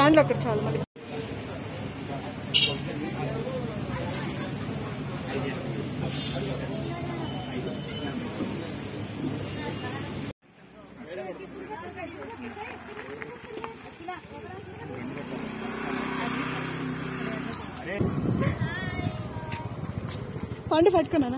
దాంట్లో ఒకటి చాలు మళ్ళీ పండు పట్టుకున్నానా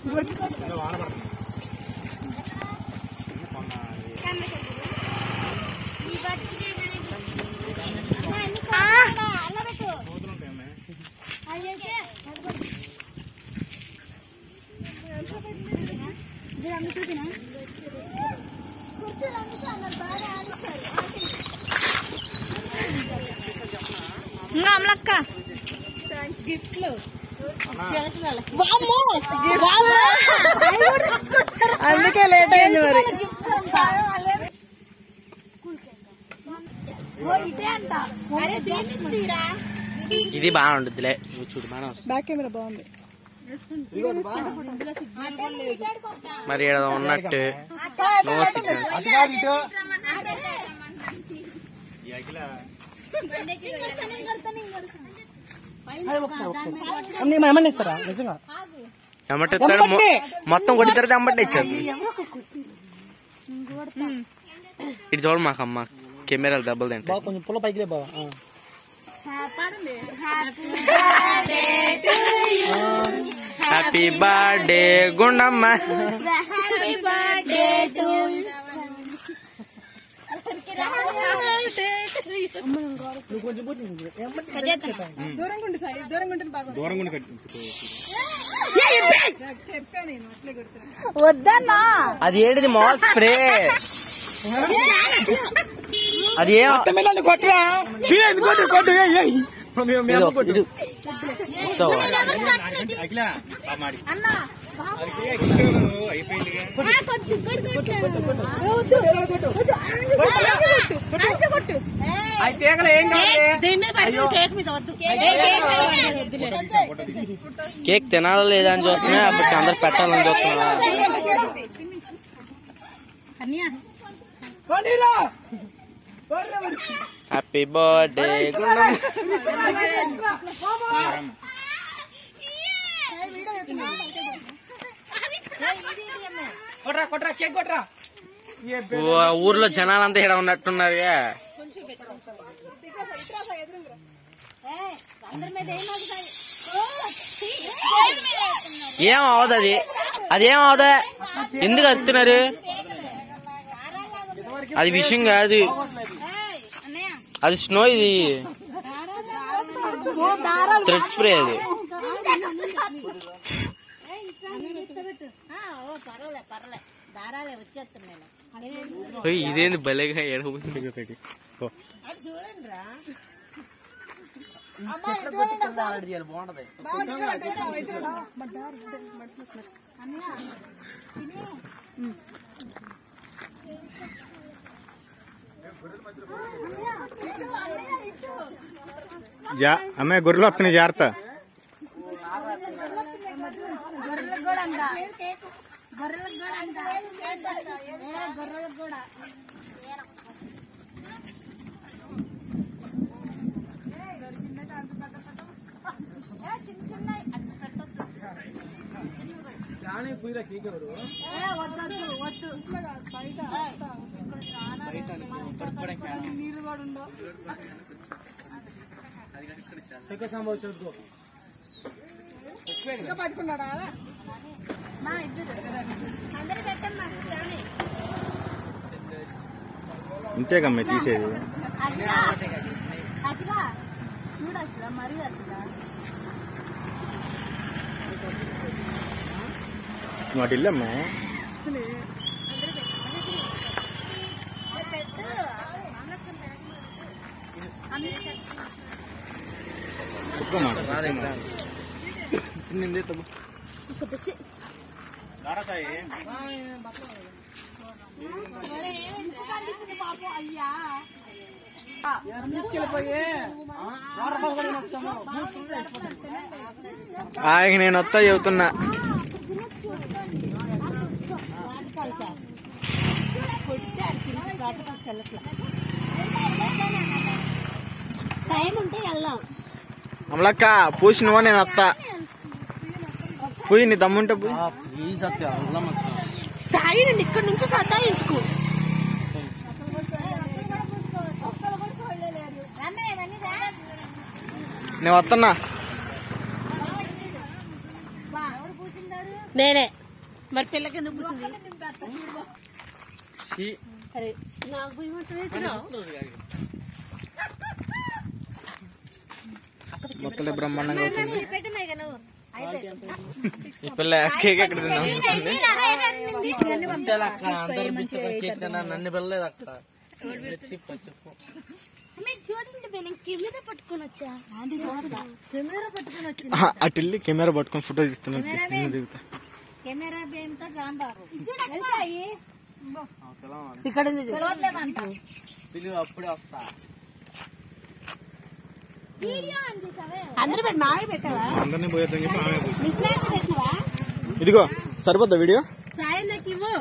ఇంకా అమలక్క అందుకే లేట్ అయింది మరి ఇది బాగా ఉంటుందిలే నువ్వు చూడు బాగా వస్తుంది బ్యాక్ కెమెరా బాగుంది మరి ఈడ ఉన్నట్టు నో సిగ్నల్స్ ఇస్తారా నిజంగా ఎమ్మటి ఇస్తాడు మొ- మొత్తం కొట్టి తర్వాత ఎమ్మటి ఇచ్చాడు ఇటు చూడు మాకమ్మ కెమెరాలు దెబ్బలు తింటాయి బాగా కొంచెం పుల్ల పైకి బాగా హ్యాపీ బర్త్డే గుండమ్మ దూరంగా ఉండి సాయి దూరంగా ఉంటే బాగా దూరంగా చెప్పా నేను అట్లే కొడుతున్నా వద్దన్నా అది ఏంటిది మాల్ స్ప్రే అది ఏం కొట్టరా కొట్టు కొట్టు ఇదో, ఇది. ఇస్తావా? అఖిల ఆ మాడి అయిపోయింది కేక్ తినాలా లేదా అని చూస్తున్నా అప్పుడు అందరు పెట్టాలని చూస్తున్నా హ్యాపీ బర్త్డే గుండమ్మ కొట్రా కొట్రా కేక్ కొట్రా ఓ, ఊర్లో జనాలంతా ఇక్కడ ఉన్నట్టున్నారు ఏం అవదు అది అదేం అవదా ఎందుకు అరుతున్నారు అది విషయం కాదు అది స్నో ఇది థ్రెడ్ స్ప్రే అది ఓయ్, ఇదేంది భలేగా ఎడబోతుంది పెట్టి బాగుంటది జా అమ్మాయి గొర్రెలు వస్తున్నాయి జాగ్రత్త గొర్రెలకు కూడా అంట గొర్రెలకు కూడా అంట ఏ, గొర్రెలకు కూడా ఏ, వద్దొద్దు, వద్దు. ఇంకా పట్టుకున్నాడా మా ఇద్దరు అందరు పెట్టమ్మా స్వామి. ఇంతేగమ్మాయి తీసేది అఖిల అఖిల చూడు అఖిల మరి అఖిల నువ్వు అటు వెళ్ళమ్మా పెట్టు చెప్పుకోమా ఆగి నేను వస్తా చెబుతున్నా టైం ఉంటే వెళ్దాం అమలక్క పూసి నువ్వు నేను అత్త పోయి నీ దమ్ముంటే పోయి ప్లీజ్ సత్య వెళ్దాం అక్క. సాయి నుండి ఇక్కడ నుంచి సతాయించుకు నేను వస్తున్నా నేనే మరి పిల్లకి ఎందుకు పూసింది ఛీ. అరే నాకు భయమంటున్నావు మొక్కలే బ్రహ్మాండంగా అవుతుంది పెట్టినాయి కదా నువ్వు ఈ పిల్ల కేక్ ఎక్కడ తిన్నాం అంతేలే అక్క అందరు బిచ్చ- కేక్ తిన్నారు నన్ను పిల్లలేదు అక్క చెప్పు చెప్పు మీరు చూడండి నేను కెమెరా పట్టుకొని వచ్చా కెమెరా పట్టుకొని వచ్చి ఆహా, అటు వెళ్ళి కెమెరా పట్టుకొని ఫోటో తీస్తున్నాను నేను దిగుతా కెమెరా బేమ్తో రాంబాబు సాయి ఇక్కడ పిలవట్లేదంట పిలువు అప్పుడే వస్తా అందరూ పెట్టి నాగే పెట్టావా అందరినీ పోయేద్దని చెప్పి ఆమె పోయి. మిస్ పెట్టినవా ఇదిగో సరిపోద్దా వీడియో సాయి నాకు ఇవ్వు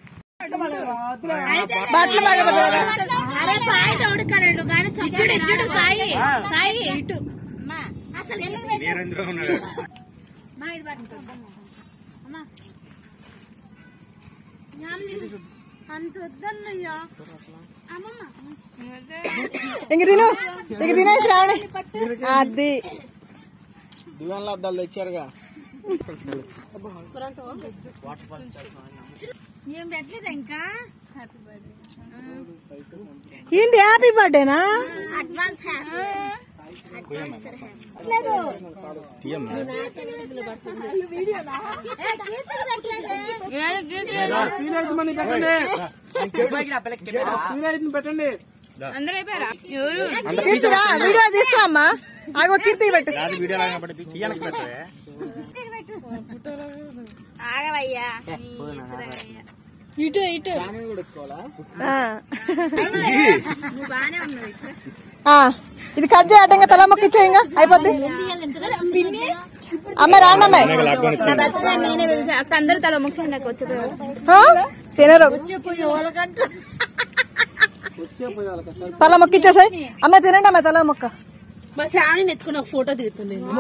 బట్టలు బాగా అరే పాయింట్ ఉడకలేడు కానీ ఇచ్చుడు ఇచ్చుడు సాయి సాయి ఇటు అసలు ఎందుకు వేసావు? మా ఇది పట్టుకో. అమ్మా. యామిని, అంత వద్దన్నయ్యా అమ్మమ్మ ఇంక తిను ఇంక తినేసి రావడే అది దివాన్లో అద్దాలు తెచ్చారుగా ఏం పెట్టలేదు ఇంకా ఏంటి హ్యాపీ బర్త్డేనా అడ్వాన్స్ తీయమ్మా పెట్టండి తీసురా వీడియో తీస్తా అమ్మా ఆగో కీర్తి పెట్టు రాదు వీడియో లాగా పడి తీయనకు పెట్టవే ఆగవయ్యా ఇటు ఇటు ఇది కట్ చేయటంగా తల మొక్కిచ్చే ఇంకా అయిపోద్ది అమ్మ రాండమ్మ లాక్డౌన్ నేనే పిలిచా అక్క అందరు తల ముఖ్యం నాకు వచ్చి ఆ? తినరు వాళ్ళకంట తల మొక్కిచ్చేసాయి అమ్మ తినండి అమ్మ తల మొక్క మా శావణి ఎత్తుకుని ఒక ఫోటో దిగుతున్నాను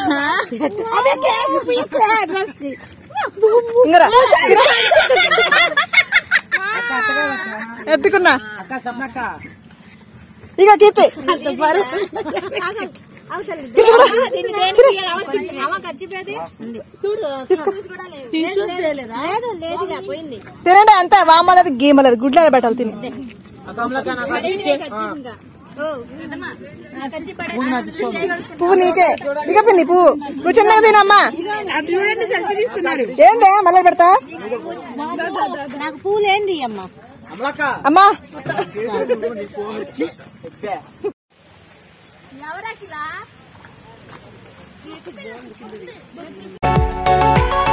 ఇంగరా ఎత్తుకున్నా అక్క సమ్మక్క ఇక కీర్తి పోయింది తినండి అంతే వామలేదు గీమలేదు గుడ్ల పెట్టాలి తిని అక్క అమలక్క నాకు పువ్వు నీకే ఇక పిన్ని పువ్వు నువ్వు చిన్నగా తినమ్మా ఏందే మళ్ళీ పెడతా నాకు పూలు ఏంది అమ్మ అమలక్క అమ్మా ఫోన్ వచ్చి ఎత్తా. ఎవరాకిలా